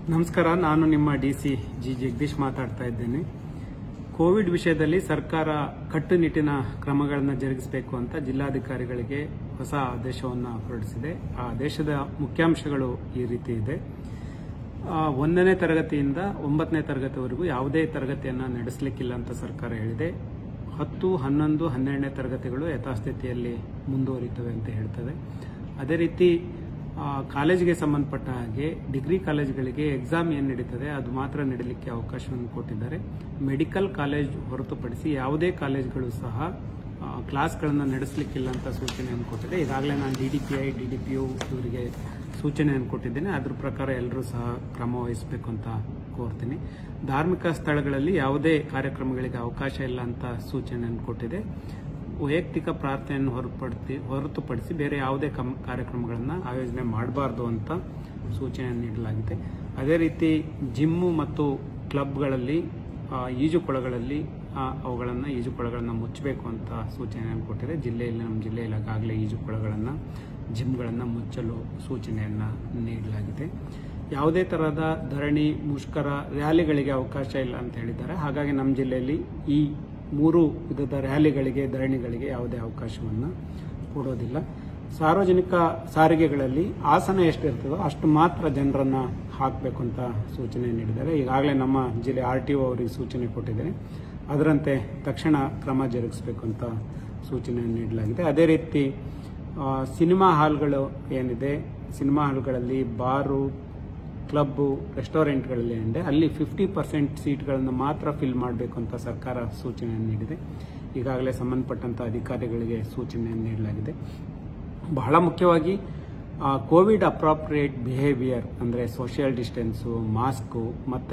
ನಮಸ್ಕಾರ ನಾನು ನಿಮ್ಮ ಡಿ ಸಿ ಜಿ ಜಗದೀಶ್ ಮಾತಾಡ್ತಾ ಇದ್ದೇನೆ ಕೋವಿಡ್ ವಿಷಯದಲ್ಲಿ ಸರ್ಕಾರ ಕಟ್ಟುನಿಟ್ಟಿನ ಕ್ರಮಗಳನ್ನು ಜರುಗಿಸಬೇಕು ಅಂತ ಜಿಲ್ಲಾಧಿಕಾರಿಗಳಿಗೆ ಹೊಸ ಆದೇಶವನ್ನು ಹೊರಡಿಸಿದೆ ಆ ಆದೇಶದ ಮುಖ್ಯಾಂಶಗಳು ಈ ರೀತಿ ಇದೆ ಆ, ಒಂದನೇ ತರಗತಿಯಿಂದ ಒಂಬತ್ತನೇ ತರಗತಿವರೆಗೂ ಯಾವುದೇ ತರಗತಿಯನ್ನು ನಡೆಸಲಿಕ್ಕಿಲ್ಲ ಅಂತ ಸರ್ಕಾರ ಹೇಳಿದೆ ಹತ್ತು ಹನ್ನೊಂದು ಹನ್ನೆರಡನೇ ತರಗತಿಗಳು ಯಥಾಸ್ಥಿತಿಯಲ್ಲಿ ಮುಂದುವರಿತವೆ ಅಂತ ಹೇಳ್ತದೆ ಅದೇ ರೀತಿ ಆ, ಕಾಲೇಜಿಗೆ ಸಂಬಂಧಪಟ್ಟ ಹಾಗೆ ಡಿಗ್ರಿ ಕಾಲೇಜುಗಳಿಗೆ ಎಕ್ಸಾಮ್ ಏನು ನಡೀತದೆ ಅದು ಮಾತ್ರ ನಡೀಲಿಕ್ಕೆ ಅವಕಾಶವನ್ನು ಕೊಟ್ಟಿದ್ದಾರೆ ಮೆಡಿಕಲ್ ಕಾಲೇಜ್ ಹೊರತುಪಡಿಸಿ ಯಾವುದೇ ಕಾಲೇಜುಗಳು ಸಹ ಆ, ಕ್ಲಾಸ್ಗಳನ್ನು ನಡೆಸಲಿಕ್ಕಿಲ್ಲ ಅಂತ ಸೂಚನೆಯನ್ನು ಕೊಟ್ಟಿದೆ ಈಗಾಗಲೇ ನಾನು D D P I D D P U ಇವರಿಗೆ ಸೂಚನೆಯನ್ನು ಕೊಟ್ಟಿದ್ದೇನೆ ಅದ್ರ ಪ್ರಕಾರ ಎಲ್ಲರೂ ಸಹ ಕ್ರಮ ವಹಿಸಬೇಕು ಅಂತ ಕೋರ್ತೀನಿ ಧಾರ್ಮಿಕ ಸ್ಥಳಗಳಲ್ಲಿ ಯಾವುದೇ ಕಾರ್ಯಕ್ರಮಗಳಿಗೆ ಅವಕಾಶ ಇಲ್ಲ ಅಂತ ಸೂಚನೆಯನ್ನು ಕೊಟ್ಟಿದೆ ವೈಯಕ್ತಿಕ ಪ್ರಾರ್ಥನೆಯನ್ನು ಹೊರತುಪಡಿಸಿ ಹೊರತುಪಡಿಸಿ ಬೇರೆ ಯಾವುದೇ ಕಮ್ ಕಾರ್ಯಕ್ರಮಗಳನ್ನು ಆಯೋಜನೆ ಮಾಡಬಾರ್ದು ಅಂತ ಸೂಚನೆಯನ್ನು ನೀಡಲಾಗಿದೆ ಅದೇ ರೀತಿ ಜಿಮ್ಮು ಮತ್ತು ಕ್ಲಬ್ಗಳಲ್ಲಿ ಆ, ಈಜುಕೊಳಗಳಲ್ಲಿ ಆ, ಅವುಗಳನ್ನು ಈಜುಕೊಳಗಳನ್ನು ಮುಚ್ಚಬೇಕು ಅಂತ ಸೂಚನೆಯನ್ನು ಕೊಟ್ಟಿದೆ ಜಿಲ್ಲೆಯಲ್ಲಿ ನಮ್ಮ ಜಿಲ್ಲೆಯಲ್ಲಿ ಈಗಾಗಲೇ ಈಜುಕೊಳಗಳನ್ನು ಜಿಮ್ಗಳನ್ನು ಮುಚ್ಚಲು ಸೂಚನೆಯನ್ನು ನೀಡಲಾಗಿದೆ ಯಾವುದೇ ತರಹದ ಧರಣಿ ಮುಷ್ಕರ ರ್ಯಾಲಿಗಳಿಗೆ ಅವಕಾಶ ಇಲ್ಲ ಅಂತ ಹೇಳಿದ್ದಾರೆ ಹಾಗಾಗಿ ನಮ್ಮ ಜಿಲ್ಲೆಯಲ್ಲಿ ಈ ಮೂರು ವಿಧದ ರ್ಯಾಲಿಗಳಿಗೆ ಧರಣಿಗಳಿಗೆ ಯಾವುದೇ ಅವಕಾಶವನ್ನು ಕೊಡೋದಿಲ್ಲ ಸಾರ್ವಜನಿಕ ಸಾರಿಗೆಗಳಲ್ಲಿ ಆಸನ ಎಷ್ಟಿರ್ತದೋ ಅಷ್ಟು ಮಾತ್ರ ಜನರನ್ನ ಹಾಕಬೇಕು ಅಂತ ಸೂಚನೆ ನೀಡಿದ್ದಾರೆ ಈಗಾಗಲೇ ನಮ್ಮ ಜಿಲ್ಲೆ ಆರ್ ಟಿ ಒ ಅವರಿಗೆ ಸೂಚನೆ ಕೊಟ್ಟಿದ್ದೇನೆ ಅದರಂತೆ ತಕ್ಷಣ ಕ್ರಮ ಜರುಗಿಸಬೇಕು ಅಂತ ಸೂಚನೆ ನೀಡಲಾಗಿದೆ ಅದೇ ರೀತಿ ಆ, ಸಿನಿಮಾ ಹಾಲ್ಗಳು ಏನಿದೆ ಸಿನಿಮಾ ಹಾಲ್ಗಳಲ್ಲಿ ಬಾರು ಕ್ಲಬ್ಬು ರೆಸ್ಟೋರೆಂಟ್ಗಳಲ್ಲಿ ಏನಿದೆ ಅಲ್ಲಿ ಫಿಫ್ಟಿ ಪರ್ಸೆಂಟ್ ಸೀಟ್ಗಳನ್ನು ಮಾತ್ರ ಫಿಲ್ ಮಾಡಬೇಕು ಅಂತ ಸರ್ಕಾರ ಸೂಚನೆಯನ್ನು ನೀಡಿದೆ ಈಗಾಗಲೇ ಸಂಬಂಧಪಟ್ಟಂತ ಅಧಿಕಾರಿಗಳಿಗೆ ಸೂಚನೆಯನ್ನು ನೀಡಲಾಗಿದೆ ಬಹಳ ಮುಖ್ಯವಾಗಿ ಕೋವಿಡ್ ಅಪ್ರಾಪ್ರಿಯೇಟ್ ಬಿಹೇವಿಯರ್ ಅಂದರೆ ಸೋಷಿಯಲ್ ಡಿಸ್ಟೆನ್ಸು ಮಾಸ್ಕು ಮತ್ತು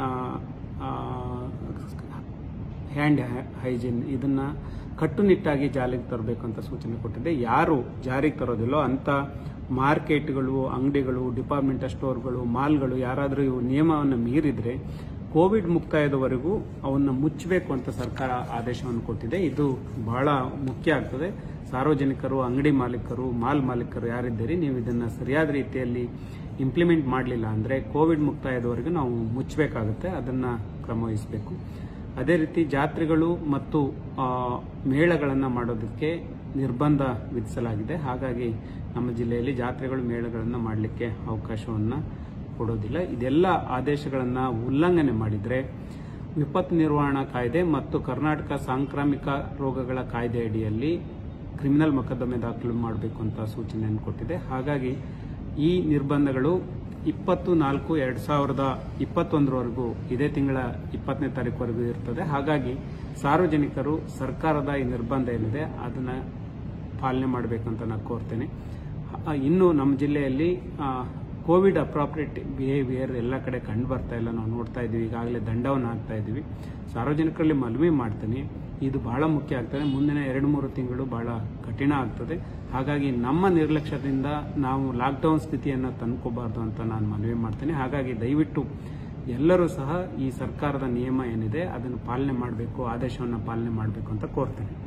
ಹ್ಯಾಂಡ್ ಹೈಜಿನ್ ಇದನ್ನ ಕಟ್ಟುನಿಟ್ಟಾಗಿ ಜಾರಿಗೆ ತರಬೇಕು ಅಂತ ಸೂಚನೆ ಕೊಟ್ಟಿದೆ ಯಾರು ಜಾರಿಗೆ ತರೋದಿಲ್ಲೋ ಅಂತ ಮಾರ್ಕೆಟ್ಗಳು ಅಂಗಡಿಗಳು ಡಿಪಾರ್ಟ್ಮೆಂಟಲ್ ಸ್ಟೋರ್ಗಳು ಮಾಲ್ಗಳು ಯಾರಾದರೂ ಇವು ನಿಯಮವನ್ನು ಮೀರಿದ್ರೆ ಕೋವಿಡ್ ಮುಕ್ತಾಯದವರೆಗೂ ಅವನ್ನ ಮುಚ್ಚಬೇಕು ಅಂತ ಸರ್ಕಾರ ಆದೇಶವನ್ನು ಕೊಟ್ಟಿದೆ ಇದು ಬಹಳ ಮುಖ್ಯ ಆಗ್ತದೆ ಸಾರ್ವಜನಿಕರು ಅಂಗಡಿ ಮಾಲೀಕರು ಮಾಲ್ ಮಾಲೀಕರು ಯಾರಿದ್ದೀರಿ ನೀವು ಇದನ್ನ ಸರಿಯಾದ ರೀತಿಯಲ್ಲಿ ಇಂಪ್ಲಿಮೆಂಟ್ ಮಾಡಲಿಲ್ಲ ಅಂದ್ರೆ ಕೋವಿಡ್ ಮುಕ್ತಾಯದವರೆಗೂ ನಾವು ಮುಚ್ಚಬೇಕಾಗುತ್ತೆ ಅದನ್ನ ಕ್ರಮ ವಹಿಸಬೇಕು ಅದೇ ರೀತಿ ಜಾತ್ರೆಗಳು ಮತ್ತು ಆ, ಮೇಳಗಳನ್ನು ಮಾಡೋದಕ್ಕೆ ನಿರ್ಬಂಧ ವಿಧಿಸಲಾಗಿದೆ ಹಾಗಾಗಿ ನಮ್ಮ ಜಿಲ್ಲೆಯಲ್ಲಿ ಜಾತ್ರೆಗಳು ಮೇಳಗಳನ್ನು ಮಾಡಲಿಕ್ಕೆ ಅವಕಾಶವನ್ನು ಕೊಡೋದಿಲ್ಲ ಇದೆಲ್ಲ ಆದೇಶಗಳನ್ನು ಉಲ್ಲಂಘನೆ ಮಾಡಿದರೆ ವಿಪತ್ತು ನಿರ್ವಹಣಾ ಕಾಯ್ದೆ ಮತ್ತು ಕರ್ನಾಟಕ ಸಾಂಕ್ರಾಮಿಕ ರೋಗಗಳ ಕಾಯ್ದೆ ಅಡಿಯಲ್ಲಿ ಕ್ರಿಮಿನಲ್ ಮೊಕದ್ದಮೆ ದಾಖಲು ಮಾಡಬೇಕು ಅಂತ ಸೂಚನೆಯನ್ನು ಕೊಟ್ಟಿದೆ ಹಾಗಾಗಿ ಈ ನಿರ್ಬಂಧಗಳು ಇಪ್ಪತ್ತು ನಾಲ್ಕು ಎರಡು ಸಾವಿರದ ಇಪ್ಪತ್ತೊಂದರವರೆಗೂ ಇದೇ ತಿಂಗಳ ಇಪ್ಪತ್ತನೇ ತಾರೀಕುವರೆಗೂ ಇರ್ತದೆ ಹಾಗಾಗಿ ಸಾರ್ವಜನಿಕರು ಸರ್ಕಾರದ ಈ ನಿರ್ಬಂಧ ಏನಿದೆ ಅದನ್ನ ಪಾಲನೆ ಮಾಡಬೇಕು ಅಂತ ನಾನು ಕೋರ್ತೇನೆ ಆ, ಇನ್ನು ನಮ್ಮ ಜಿಲ್ಲೆಯಲ್ಲಿ ಆ, ಕೋವಿಡ್ ಅಪ್ರಾಪ್ರಿಯೇಟ್ ಬಿಹೇವಿಯರ್ ಎಲ್ಲ ಕಡೆ ಕಂಡು ಬರ್ತಾ ಇಲ್ಲ ನಾವು ನೋಡ್ತಾ ಇದ್ದೀವಿ ಈಗಾಗಲೇ ದಂಡವನ್ನು ಹಾಕ್ತಾ ಇದ್ದೀವಿ ಸಾರ್ವಜನಿಕರಲ್ಲಿ ಮನವಿ ಮಾಡ್ತೀನಿ ಇದು ಬಹಳ ಮುಖ್ಯ ಆಗ್ತದೆ ಮುಂದಿನ ಎರಡು ಮೂರು ತಿಂಗಳು ಬಹಳ ಕಠಿಣ ಆಗ್ತದೆ ಹಾಗಾಗಿ ನಮ್ಮ ನಿರ್ಲಕ್ಷ್ಯದಿಂದ ನಾವು ಲಾಕ್ಡೌನ್ ಸ್ಥಿತಿಯನ್ನು ತಂದ್ಕೋಬಾರ್ದು ಅಂತ ನಾನು ಮನವಿ ಮಾಡ್ತೇನೆ ಹಾಗಾಗಿ ದಯವಿಟ್ಟು ಎಲ್ಲರೂ ಸಹ ಈ ಸರ್ಕಾರದ ನಿಯಮ ಏನಿದೆ ಅದನ್ನು ಪಾಲನೆ ಮಾಡಬೇಕು ಆದೇಶವನ್ನು ಪಾಲನೆ ಮಾಡಬೇಕು ಅಂತ ಕೋರ್ತೇನೆ